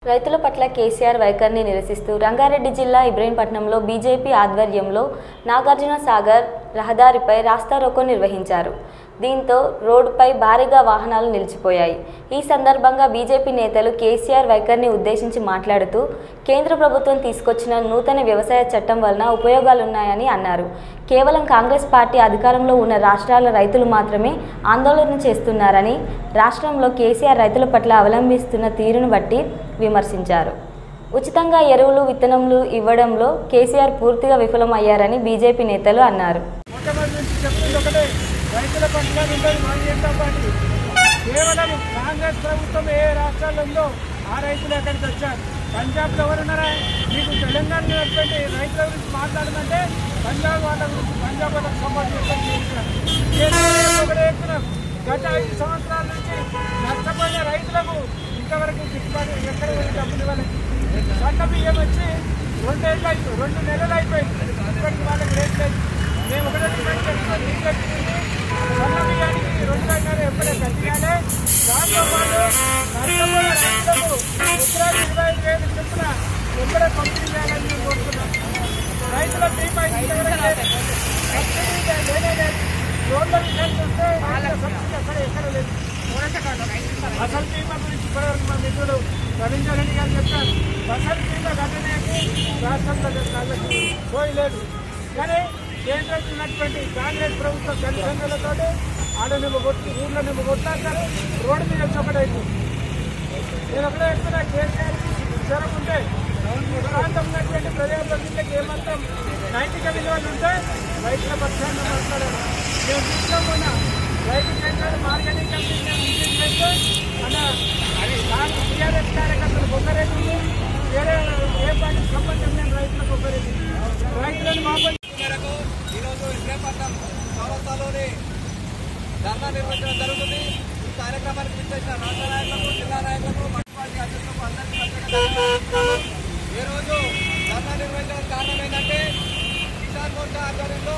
రైతుల పట్ల కేసీఆర్ వైఖరిని నిరసిస్తూ రంగారెడ్డి జిల్లా ఇబ్రహీంపట్నంలో బీజేపీ ఆధ్వర్యంలో నాగార్జున సాగర్ రహదారిపై రాస్తారోకో నిర్వహించారు దీంతో రోడ్డుపై భారీగా వాహనాలు నిలిచిపోయాయి ఈ సందర్భంగా బీజేపీ నేతలు కేసీఆర్ వైఖరిని ఉద్దేశించి మాట్లాడుతూ కేంద్ర ప్రభుత్వం తీసుకొచ్చిన నూతన వ్యవసాయ చట్టం వలన ఉపయోగాలున్నాయని అన్నారు కేవలం కాంగ్రెస్ పార్టీ అధికారంలో ఉన్న రాష్ట్రాల రైతులు మాత్రమే ఆందోళన చేస్తున్నారని రాష్ట్రంలో కేసీఆర్ రైతుల పట్ల అవలంబిస్తున్న తీరును బట్టి విమర్శించారు ఉచితంగా ఎరువులు విత్తనములు ఇవ్వడంలో కేసీఆర్ పూర్తిగా విఫలమయ్యారని బీజేపీ నేతలు అన్నారు మొట్టమొదటి నుంచి చెప్తుంది ఒకటే రైతుల పట్ల ఉండదు భారతీయ జనతా పార్టీ కేవలం కాంగ్రెస్ ప్రభుత్వం ఏ రాష్ట్రాల్లో ఉందో ఆ రైతులు ఎక్కడికి వచ్చారు పంజాబ్లో ఎవరున్నారా మీకు తెలంగాణ ఉన్నటువంటి రైతుల గురించి మాట్లాడమంటే పంజాబ్ వాళ్ళ గురించి పంజాబ్ వాళ్ళకి సపోర్ట్ చేస్తాను చేస్తున్నారు కేసీఆర్ ఒకటే చెప్తున్నారు గత ఐదు సంవత్సరాల నుంచి నష్టపోయిన రైతులకు ఇంతవరకు గిట్టుబాటు ఎక్కడ పోయి డబ్బులు ఇవ్వలేదు సన్న బియ్యం వచ్చి రెండేళ్ళు అయిపోయి రెండు నెలలు అయిపోయింది ఇప్పటికి వాళ్ళకి రేట్ లేదు మేము ఒకటే డిమాండ్ చేస్తున్నాం బీజేపీ నుండి సన్న బియ్యానికి రెండు గంటలు ఎప్పుడే కట్టియాలి దాంతో పాటు నష్టపోయిన రైతులకు ఎకరాలు ఇరవై ఐదు వేలు చొప్పున ఎప్పుడే పంపిణీ చేయాలని మేము కోరుతున్నాం రైతుల బీమా ఇంతవరకు లేదు సబ్సిడీ లేనే లేదు రోడ్ల విషయం చూస్తే రైతుల సబ్సిడీ అక్కడ ఎక్కడ లేదు అసలు బీమా గురించి ఇప్పటివరకు మా మిత్రుడు రవీంద్ర రెడ్డి గారు చెప్పారు అసలు బీమా ఘటనకి రాష్ట్రంలో కాళ్ళకి పోయలేదు కానీ కేంద్రం ఉన్నటువంటి కాంగ్రెస్ ప్రభుత్వ జనసంఘాలతో ఆడనేమో కొట్టి ఊళ్ళోనేమో కొట్లాడతారు రోడ్డు మీద చొక్కడైంది నేను ఒకటే చెప్తున్నా కేసీఆర్ జ్వరం ఉంటే ఈ ప్రాంతం ఉన్నటువంటి ప్రజాప్రతినిధులకు ఏమాత్రం నైతిక విలువలు ఉంటే రైతుల పక్షాన్ని మాట్లాడారు మేము తీసుకోకుండా రైతు కేంద్రాలు మార్కెటింగ్ కమిటీ చేస్తే మన దాని టీఆర్ఎస్ కార్యకర్తలు ఒకరేది ఉంది వేరే ఏ పార్టీకి సంబంధం లేని రైతులకు ఒకరేది రైతులను మాపడి మేరకు ఈరోజు ఇబ్రహీంపట్నం చౌరస్తాలోని ధర్నా నిర్వహించడం జరుగుతుంది ఈ కార్యక్రమానికి విచ్చేసిన రాష్ట్ర నాయకులకు జిల్లా నాయకులకు మండల పార్టీ అధ్యక్షులకు అందరికీ ప్రత్యేక ధన్యవాదాలు ఈ రోజు ధర్నా నిర్వహించడానికి కారణం ఏంటంటే కిసాన్ మోర్చా ఆధ్వర్యంలో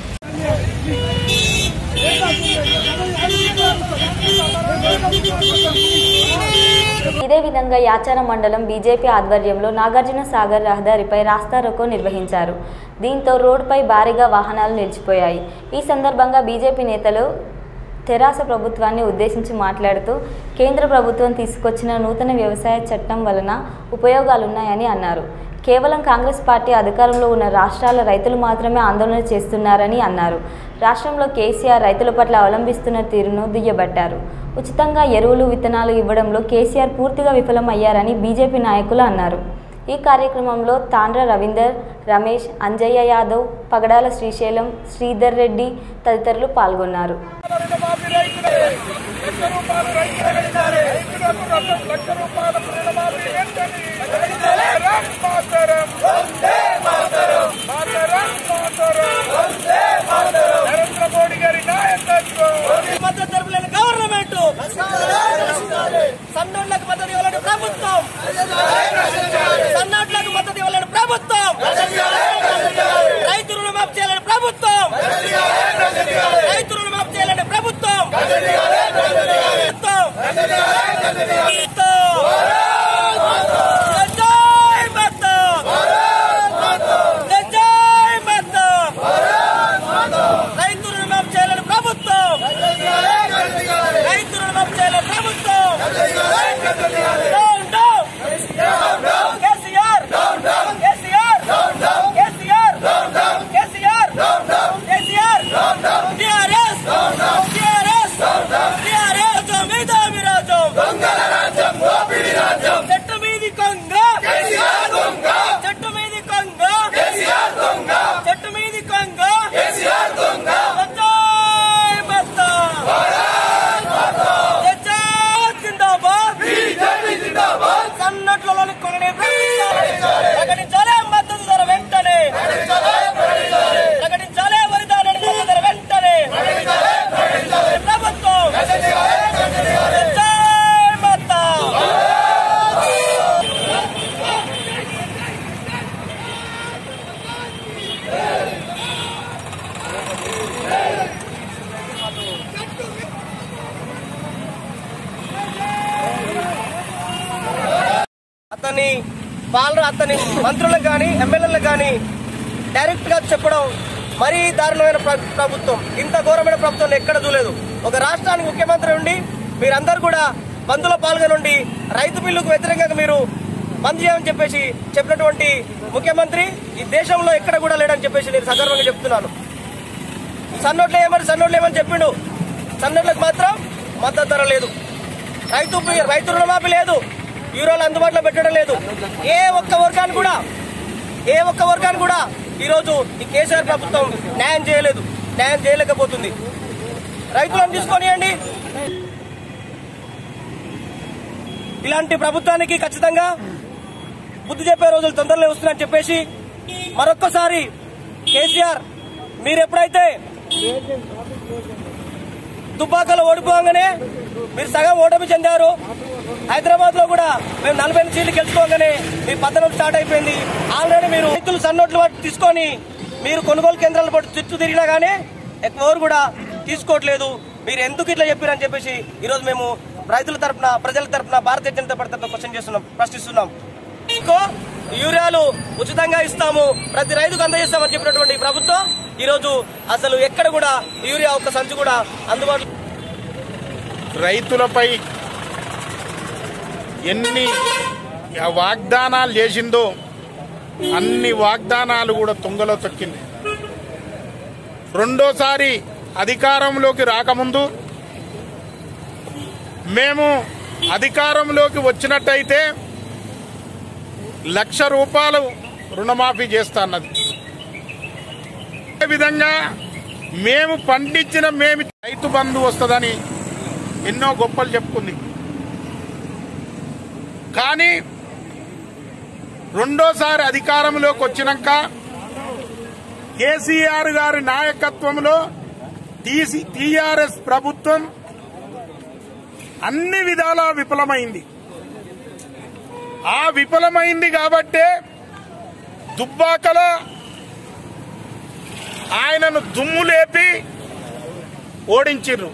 ఇదే విధంగా యాచార మండలం బీజేపీ ఆధ్వర్యంలో నాగార్జున సాగర్ రహదారిపై రాస్తారోకో నిర్వహించారు దీంతో రోడ్డుపై భారీగా వాహనాలు నిలిచిపోయాయి ఈ సందర్భంగా బీజేపీ నేతలు తెరాస ప్రభుత్వాన్ని ఉద్దేశించి మాట్లాడుతూ కేంద్ర ప్రభుత్వం తీసుకొచ్చిన నూతన వ్యవసాయ చట్టం వలన ఉపయోగాలున్నాయని అన్నారు కేవలం కాంగ్రెస్ పార్టీ అధికారంలో ఉన్న రాష్ట్రాల రైతులు మాత్రమే ఆందోళన చేస్తున్నారని అన్నారు రాష్ట్రంలో కేసీఆర్ రైతుల పట్ల అవలంబిస్తున్న తీరును దుయ్యబట్టారు ఉచితంగా ఎరువులు విత్తనాలు ఇవ్వడంలో కేసీఆర్ పూర్తిగా విఫలమయ్యారని బీజేపీ నాయకులు అన్నారు ఈ కార్యక్రమంలో తాండ్ర రవీందర్ రమేష్ అంజయ్య యాదవ్ పగడాల శ్రీశైలం శ్రీధర్ రెడ్డి తదితరులు పాల్గొన్నారు రుణమాఫీ రైతులే లక్ష రూపాయలు రైతులే రైతులకు రెండు లక్ష రూపాయల రుణమాఫీ వెంటనే మాతరం మాతరం మాతరం మాతరం నరేంద్ర మోడీ గారి నాయకత్వం మద్దతు జరుపులేని గవర్నమెంట్ సన్నోళ్లకు మద్దతు ఇవ్వాలని ప్రభుత్వం సన్నాట్లకు మద్దతు ఇవ్వాలని ప్రభుత్వం రైతు రుణమాఫీ చేయాలని ప్రభుత్వం రైతు రుణమాఫీ చేయాలని ప్రభుత్వం ప్రభుత్వం. ప్రభుత్వం. జై మాతా. జై మాతా. రైతు రుణమాఫీ చేయాలని ప్రభుత్వం రైతు రుణమాఫీ చేయాలని ప్రభుత్వం down down KCR KCR KCR KCR KCR TRS TRS TRS మీద విరాజం అతని పాలన అతని మంత్రులకు కానీ ఎమ్మెల్యేలకు కానీ డైరెక్ట్ గా చెప్పడం మరీ దారుణమైన ప్ర- ప్రభుత్వం ఇంత ఘోరమైన ప్రభుత్వం ఎక్కడ చూడలేదు ఒక రాష్ట్రానికి ముఖ్యమంత్రి ఉండి మీరందరూ కూడా బంధులో పాల్గొనుండి రైతు బిల్లుకు వ్యతిరేకంగా మీరు బంద్ చేయమని చెప్పేసి చెప్పినటువంటి ముఖ్యమంత్రి ఈ దేశంలో ఎక్కడ కూడా లేడని చెప్పేసి నేను సందర్భంగా చెప్తున్నాను సన్నోట్లు ఏమని సన్నోట్లు ఏమని చెప్పిండు సన్నోట్లకు మాత్రం మద్దతు ధర లేదు రైతు రైతు రుణమాఫీ లేదు యూరోలు అందుబాటులో పెట్టడం లేదు ఏ ఒక్క వర్గాన్ని కూడా ఏ ఒక్క వర్గాన్ని కూడా ఈరోజు ఈ కేసీఆర్ ప్రభుత్వం న్యాయం చేయలేదు న్యాయం చేయలేకపోతుంది రైతులను తీసుకొనియండి ఇలాంటి ప్రభుత్వానికి ఖచ్చితంగా బుద్ధి చెప్పే రోజులు తొందరలో వస్తున్నాయని చెప్పేసి మరొక్కసారి కేసీఆర్ మీరు ఎప్పుడైతే తుపాకలు ఓడిపోగానే మీరు సగం ఓటమి చెందారు హైదరాబాద్ లో కూడా మేము నలభై ఎనిమిది సీట్లు గెలుచుకోగానే మీ పతనం స్టార్ట్ అయిపోయింది ఆల్రెడీ మీరు రైతులు సన్నోట్లు వాటి తీసుకొని మీరు కొనుగోలు కేంద్రాల పాటు చుట్టూ తిరిగినా గానీ ఎవరు కూడా తీసుకోవట్లేదు మీరు ఎందుకు ఇట్లా చెప్పారని చెప్పేసి ఈరోజు మేము రైతుల తరపున ప్రజల తరపున భారతీయ జనతా పార్టీ తరపున క్వశ్చన్ చేస్తున్నాం ప్రశ్నిస్తున్నాం ఇంకో యూరియాలు ఉచితంగా ఇస్తాము ప్రతి రైతుకు అందజేస్తామని చెప్పినటువంటి ఈ ప్రభుత్వం ఈ రోజు అసలు ఎక్కడ కూడా యూరియా ఒక్క సంచి కూడా అందుబాటులో రైతులపై ఎన్ని వాగ్దానాలు చేసిందో అన్ని వాగ్దానాలు కూడా తుంగలో తొక్కింది రెండోసారి అధికారంలోకి రాకముందు మేము అధికారంలోకి వచ్చినట్టయితే లక్ష రూపాయలు రుణమాఫీ చేస్తా అన్నది అదే విధంగా మేము పండించిన మేము రైతు బంధు వస్తుందని ఎన్నో గొప్పలు చెప్పుకుంది కానీ రెండోసారి అధికారంలోకి వచ్చినాక కేసీఆర్ గారి నాయకత్వంలో టీసీ టీఆర్ఎస్ ప్రభుత్వం అన్ని విధాలా విఫలమైంది ఆ విఫలమైంది కాబట్టే దుబ్బాకలో ఆయనను దుమ్ము లేపి ఓడించిర్రు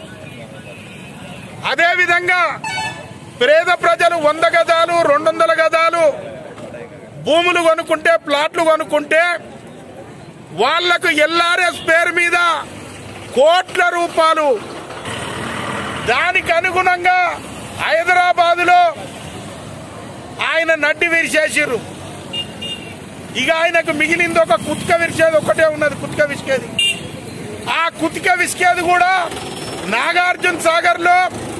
అదేవిధంగా పేద ప్రజలు వంద గదాలు రెండు వందల గదాలు భూములు కొనుక్కుంటే ప్లాట్లు కొనుక్కుంటే వాళ్లకు ఎల్ఆర్ఎస్ పేరు మీద కోట్ల రూపాయలు దానికి అనుగుణంగా హైదరాబాదులో ఆయన నడ్డి విరిచేసిర్రు ఇక ఆయనకు మిగిలింది ఒక కుత్క విరిచేది ఒకటే ఉన్నది కుత్క విసికేది ఆ కుతిక విసికేది కూడా నాగార్జున సాగర్ లో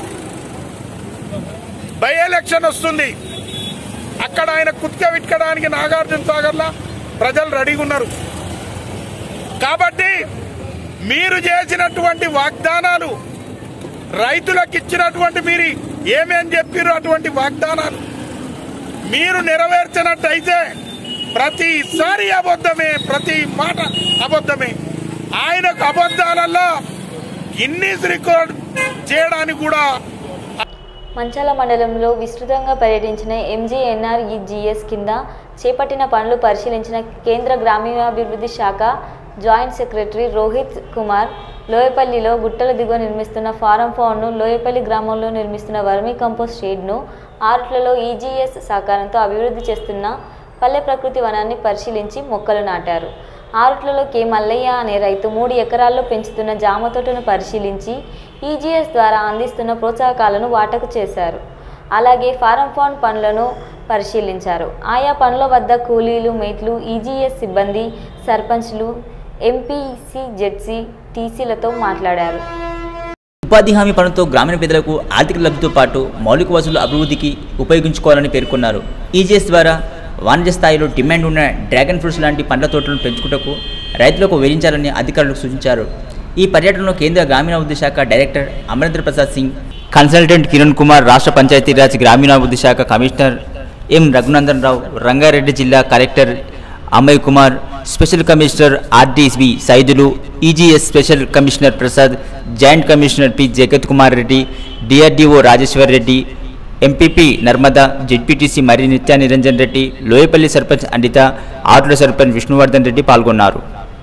బై ఎలక్షన్ వస్తుంది అక్కడ ఆయన కుతిక విట్కడానికి నాగార్జున సాగర్ లో ప్రజలు రెడీగా ఉన్నారు కాబట్టి మీరు చేసినటువంటి వాగ్దానాలు రైతులకు ఇచ్చినటువంటి మీరు ఏమేం చెప్పారు అటువంటి వాగ్దానాలు మీరు నెరవేర్చినట్టయితే ప్రతిసారి అబద్ధమే ప్రతి మాట అబద్ధమే ఆయనకు అబద్ధాలలో గిన్నీస్ రికార్డ్ చేయడానికి కూడా మంచాల మండలంలో విస్తృతంగా పర్యటించిన ఎంజీఎన్ఆర్ఈజీఎస్ కింద చేపట్టిన పనులు పరిశీలించిన కేంద్ర గ్రామీణాభివృద్ధి శాఖ జాయింట్ సెక్రటరీ రోహిత్ కుమార్ లోయపల్లిలో గుట్టల దిగువ నిర్మిస్తున్న ఫారం ఫౌండ్ను లోయపల్లి గ్రామంలో నిర్మిస్తున్న వర్మీ కంపోస్ట్ షేడ్ను ఆరుట్లలో ఈజీఎస్ సహకారంతో అభివృద్ధి చేస్తున్న పల్లె ప్రకృతి వనాన్ని పరిశీలించి మొక్కలు నాటారు ఆరుట్లలో కె మల్లయ్య అనే రైతు మూడు ఎకరాల్లో పెంచుతున్న జామ తోటను పరిశీలించి ఈజీఎస్ ద్వారా అందిస్తున్న ప్రోత్సాహకాలను వాటకు చేశారు అలాగే ఫారం ఫౌండ్ పనులను పరిశీలించారు ఆయా పనుల వద్ద కూలీలు మేట్లు ఈజీఎస్ సిబ్బంది సర్పంచ్లు ఎంపీసీ జెడ్సీ టీసీలతో మాట్లాడారు ఉపాధి హామీ పనులతో గ్రామీణ పేదలకు ఆర్థిక లబ్ధితో పాటు మౌలిక వసతుల అభివృద్ధికి ఉపయోగించుకోవాలని పేర్కొన్నారు ఈజీఎస్ ద్వారా వాణిజ్య స్థాయిలో డిమాండ్ ఉన్న డ్రాగన్ ఫ్రూట్స్ లాంటి పండ్ల తోటలను పెంచుటకు రైతులకు వివరించాలని అధికారులకు సూచించారు ఈ పర్యటనలో కేంద్ర గ్రామీణాభివృద్ధి శాఖ డైరెక్టర్ అమరేంద్ర ప్రసాద్ సింగ్ కన్సల్టెంట్ కిరణ్ కుమార్ రాష్ట్ర పంచాయతీరాజ్ గ్రామీణాభివృద్ధి శాఖ కమిషనర్ ఎం రఘునందన్ రావు రంగారెడ్డి జిల్లా collector Amoy Kumar special commissioner RDC Saidulu EGS special commissioner Prasad joint commissioner P Jagat Kumar Reddy DRDO Rajeshwar Reddy MPP Narmada ZPTC మరి నిత్యా నిరంజన్ రెడ్డి లోయపల్లి సర్పంచ్ అండిత ఆర్ల సర్పంచ్ విష్ణువర్ధన్ రెడ్డి పాల్గొన్నారు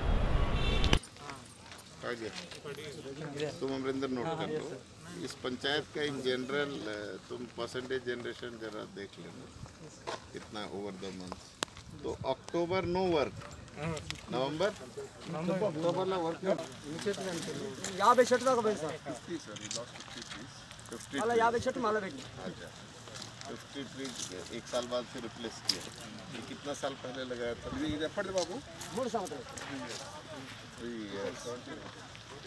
आगे तुम अमरिंदर नोट कर लो इस पंचायत का इन जनरल तुम परसेंटेज जनरेशन जरा देख लेना इतना ओवर द मंथ तो October no work November October ला वर्क యాభై చెట్టు దాకా పోయింది sir fifty sir lost fifty trees fifty మళ్ళీ యాభై చెట్టు మళ్ళీ పెట్టి अच्छा फिफ्टी ट्रीज एक साल बाद फिर रिप्लेस किया ये कितना साल पहले लगाया था ఇది ఎప్పటిది బాబు మూడు సంవత్సరాలు थ्री इयर्स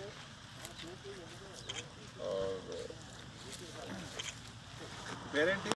और పేరేంటి